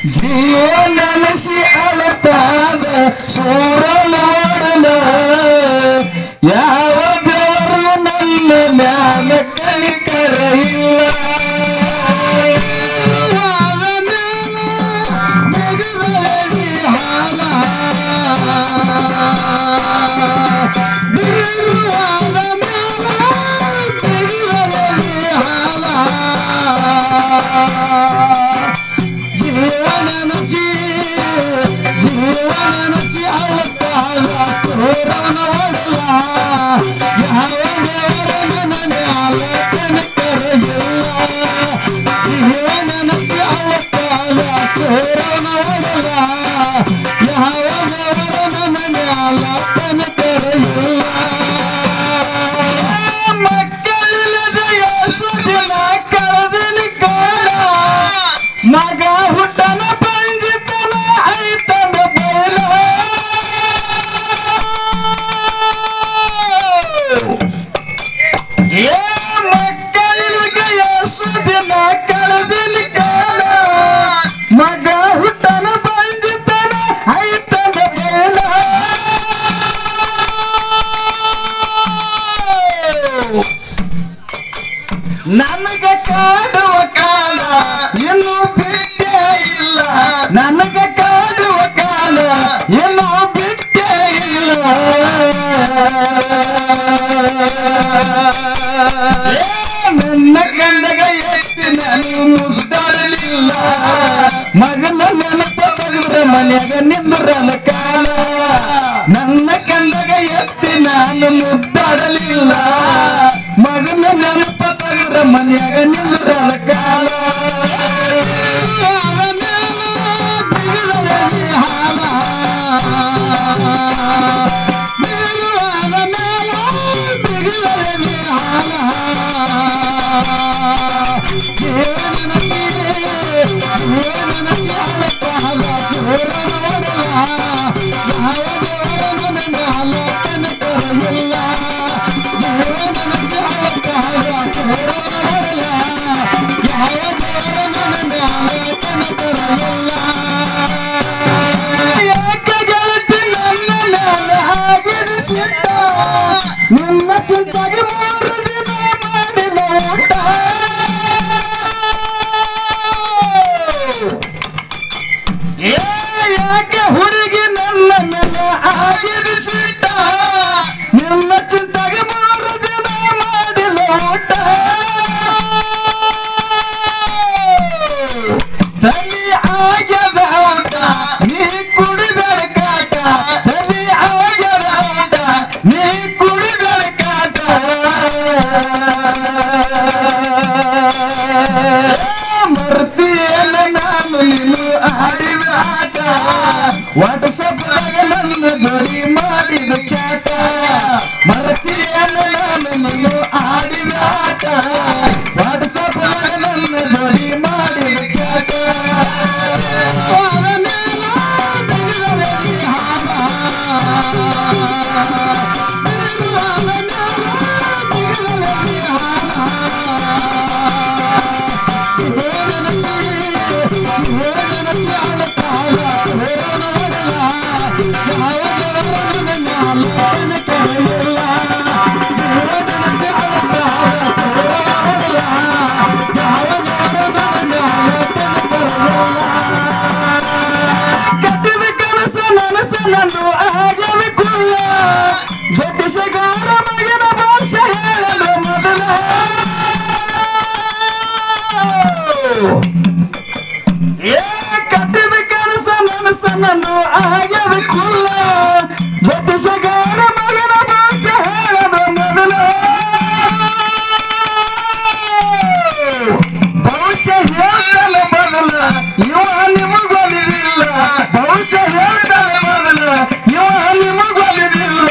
ಜೀವನಸಿ ಅಳತಾದ ಸೂರ ನೋಡಲ ಯಾವ ದೇವರು ನನ್ನ ಮ್ಯಾಲ ಕಣಿಕರ ಇಲ್ಲ ಆದ ಮೇಲೆ ತೆಗೆದೊಳಗಿ ಹಾಲ. ಬಿರುವಾದ ಮೇಲೆ ತೆಗೆದೊಳಗಿ ಹಾಲ. ಜೀವನನಸಿ ಜೀವನನಸಿ ಅವತ್ತಾಗ ಸೂರನ ಒಡಲ ಯಾವ ದೇವರ ನನ್ನ ಮ್ಯಾಲ ಕನಕರಗಿಲ್ಲ ಜೀವನನಸಿ ಅವತ್ತಾಗ ಸೂರನ ಒಡಲ ಯಾವ ದೇವರ ನನ್ನ ಮ್ಯಾಲ ಕನಕರಗಿಲ್ಲ ಮಕ್ಕಳಿಲ್ಲದ ಯಶೋದಿನ ಕಳೆದಿನ ಕಾಲ ಮಗ ಹುಟ್ಟನ ಪಂಜಿತನ ಐತನ ಬೈಲ ಏ ಮಕ್ಕಳಿಗೆ ಯಶೋದಿನ ಕಳೆದಿನ ಕಾಲ ಮಗ ಹುಟ್ಟನ ಪಂಜಿತನ ಐತನ ಬೈಲ ನನಗ ಕಾಡುವ ಕಾಲ ಇನ್ನು ಬಿಟ್ಟೇ ಇಲ್ಲ ನನಗ ಕಾಡುವ ಕಾಲ ಇನ್ನು ಬಿಟ್ಟೇ ಇಲ್ಲ ಏ, ನನ್ನ ಗಂಡಗ ಎತ್ತಿ ನಾನು ಮುದ್ದಾಡಲಿಲ್ಲ ಮಗನ ನೆನಪ ತೆಗೆದ್ರೆ ಮನ್ಯಾಗ ನಿಂದ್ರನ ಕಾಲ ನನ್ನ ಕಂಡಗ ಎತ್ತಿ ನಾನು ಮುದ್ದಾಡಲಿಲ್ಲ ಮಗನ ನೆನಪ ತೆಗೆದ್ರೆ ಮನ್ಯಾಗ ನಿಂದ್ರನ ಕಾಲ ನಿನ್ನ ಚಿಂತೆಗೆ ಮೂರು ದಿನ ಮಾಡಿಲ್ಲ ಊಟ ಏ ಯಾಕೆ ಹುಡುಗಿ ನನ್ನ ಮೇಲೆ ಆಗಿದ ಸಿಟ್ಟ ನಿನ್ನ ಚಿಂತೆಗೆ ಮೂರು ದಿನ ಮಾಡಿಲ್ಲ ಊಟ ತಲೆ ಆಗ್ಯದ ಊಟ ನೀ ಕುಡಿಬೇಕಾಟ ತಲೆ ಆಗ್ಯದ ಊಟ ನೀ ಕುಡಿಬೇಕಾಟ ಮರ್ತಿಯಲ್ಲ ನಾನು ನೀನು ಆಡಿದ ಆಟ ವಾಟ್ಸಪ್ ನನ್ನ ಜೋಡಿ ಮಾಡಿದ ಚಾಟ ಮರ್ತಿಯಲ್ಲ ನಾನು ನೀನು ಆಡಿದ ಆಟ ವಾಟ್ಸಪ್ ನನ್ನ ಜೋಡಿ ಮಾಡಿದ ಚಾಟ ಕಟ್ಟಿದ ಕನಸ ನನಸ ನಂದು ಆಗವೆ ಕುಲ್ಲ ಜ್ಯೋತಿಷಗಾರ ಮಗಿನ ಭಾಷೆ ಹೇಳಲು ಮೊದಲ ಏ ಕಟ್ಟಿದ ಕನಸ ನನಸ ನಂದು ಆಗವೆ ಕುಲ್ಲ ಜ್ಯೋತಿಷಗಾರ ಮಗಿನ ಭಾಷೆ ಹೇಳಲು ಮೊದಲ ಭವಿಷ್ಯ ಹೇಳ್ತಲ್ಲ ಬದಲ ಇವ ನಿಮಗೊಲಿದಿಲ್ಲ ಭವಿಷ್ಯ ಹೇಳ್ತಲ್ಲ ಬದಲ ಇವ ನಿಮಗೊಲಿದಿಲ್ಲ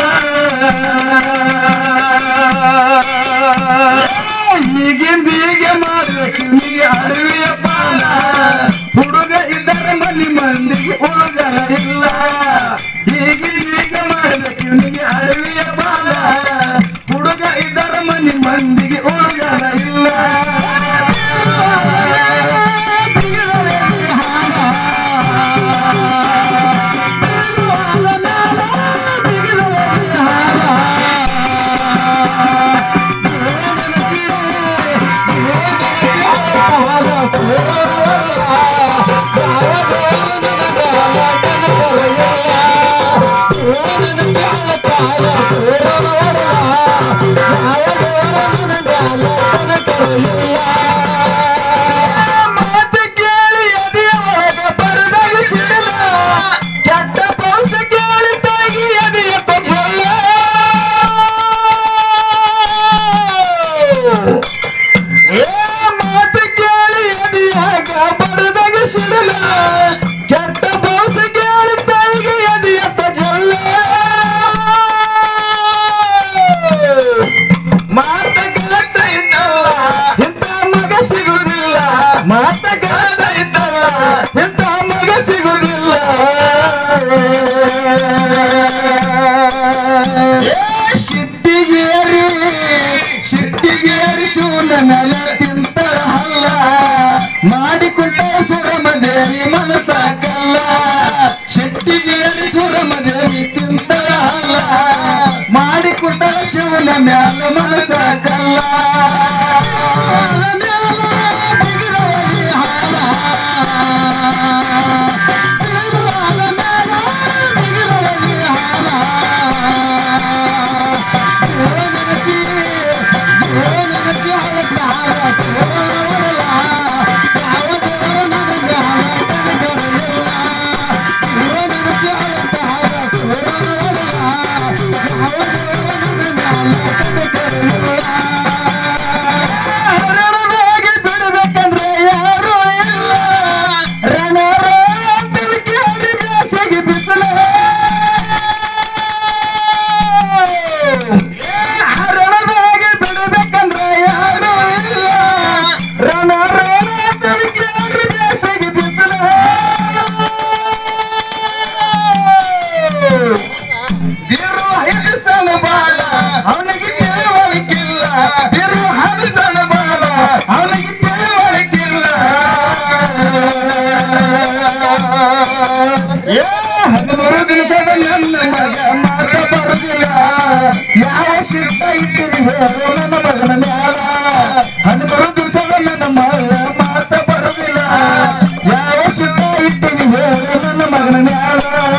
ಈಗಿಂದ ಹೀಗೆ ಮಾಡ್ಬೇಕು ನಿಮಗೆ ಅಡವಿಯ ಪಾಲ ಹುಡುಗ ಇದ್ದರೆ ಮನಿ ಮಂದಿಗೆ ಹುಡುಗ ಇಲ್ಲ ಹೀಗಿಂದ ಹೀಗೆ ಮಾಡ್ಬೇಕು ಕೇರಿ ಮನಸ ಕಲ್ಲ ಶೆಟ್ಟಿಗೇರಿ ಸುರ ಮದೇವಿ ತಿಂತಳ ಹಲ್ಲ ಮಾಡಿ ಕುಂತಳ ಶಿವನ ಮ್ಯಾಲ ಮನಸ ಕಲ್ಲ ಮ್ಯಾಲ ಬಿಗಿದವಳಿ ಹಾಲ. ತಿರುವಾಲ ಮ್ಯಾಲ ಬಿಗಿದವಳಿ ಹಾಲ. ಜೀವನಗತಿ, ಜೀವನಗತಿ ಹಳತಾರ ಜೀವನವಲ್ಲ. ಯಾವ ದೇವರ ನನಗೆ ಹಣ ಕನಕರಿಲ್ಲ. ಜೀವನಗತಿ ಹಳತಾರ ಜೀವನವಲ್ಲ. ಯಾವ ದೇವರ ನನಗೆ ಹಣ ಕನಕರಿಲ್ಲ. ರಣವಾಗಿ ಬಿಡಬೇಕಂದ್ರೆ ಯಾರೂ ಇಲ್ಲ ರಣರ ತಿರುಗಿ ಬೇಸಿಗೆ ಬಿಸಿಲ ರಣವಾಗಿ ಬಿಡಬೇಕಂದ್ರೆ ಯಾರೂ ಇಲ್ಲ ರಣರ ತಿರುಗಿ ಬೇಸಿಗೆ ಬಿಸಿಲ ಬಿರು ಹರಿಸನ ಬಾಲ ಅವನಿಗೆ ತಿಳುವಳಿಕಿಲ್ಲ ಬಿರು ಹರಿಸನ ಬಾಲ ಅವನಿಗೆ ತಿಳುವಳಿಕಿಲ್ಲ ಏ ಹದಿಮೂರು ದಿವಸದ ನನ್ನ ಮಗ ಮಾತ ಬರುದಿಲ್ಲ ಯಾವ ಶಿಷ್ಟ ಇಟ್ಟಿರಿ ಹೇಳು ನನ್ನ ಮಗನ ಮ್ಯಾಲ ಹದಿಮೂರು ದಿವಸದ ನನ್ನ ಮಗ ಮಾತ ಬರುದಿಲ್ಲ ಯಾವ ಶಿಷ್ಟ ಇಟ್ಟಿರಿ ಹೇಳು ನನ್ನ ಮಗನ ಮ್ಯಾಲ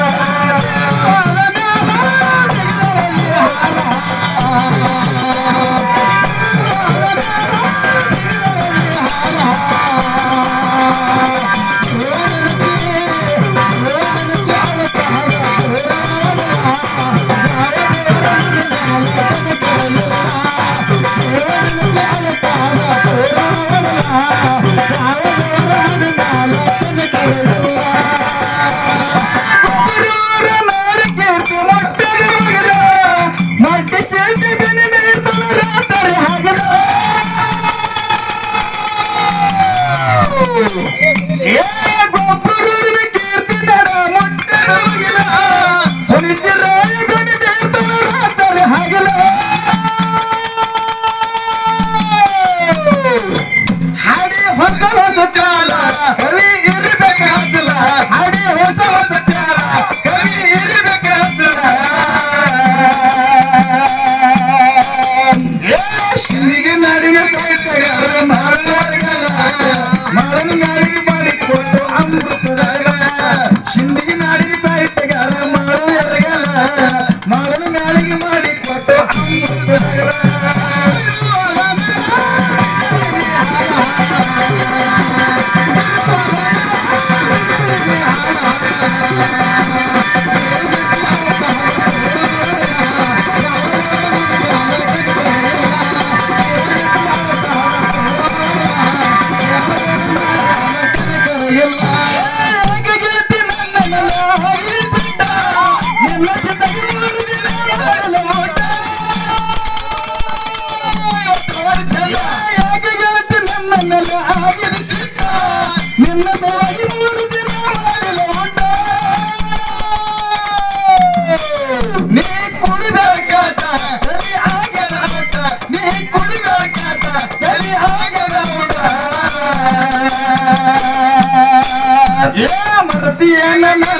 ಹಾಡಿ ಹೊಸ ಹೊಸ ಚಾಲ ಕವಿ ಇರ್ಬೇಕು ಹಸಲ ಹಾಡಿ ಹೊಸ ಹೊಸ ಚಾಲ ಕವಿ ಇರ್ಬೇಕು ಹಸಲ ಏ ಶಿಲ್ಲಿಗೆ ನಾಡಿನ ಸಾಹಿತ್ಯಗಾರ ಮಾರಲಾರಿಗಲ್ಲ ಮಾರನ ನಾಡಿಗೆ ಮಾಡಿ ಕೊಟ್ಟು ಅಮೃತದಾಗ ಶಿಂದಿಗೆ ನಾಡಿನ ಸಾಹಿತ್ಯಗಾರ ಮಾರು ಎರಗಲ್ಲ ಮಾರನ ನಾಡಿಗೆ ಮಾಡಿ ಕೊಟ್ಟು ಅಮೃತದಾಗ ನಿನ್ನ ಸಲುವಾಗಿ ಮೂರು ದಿನ ಮಾಡಲು ಊಟ ನೀ ಕುಡಿಬೇಕಾತ ಕಲಿ ಆಗದ ಆಟ ನೀ ಕುಡಿಬೇಕಾತ ಕಲಿ ಆಗದ ಊಟ ಏ ಮರತಿಯ ನನ್ನ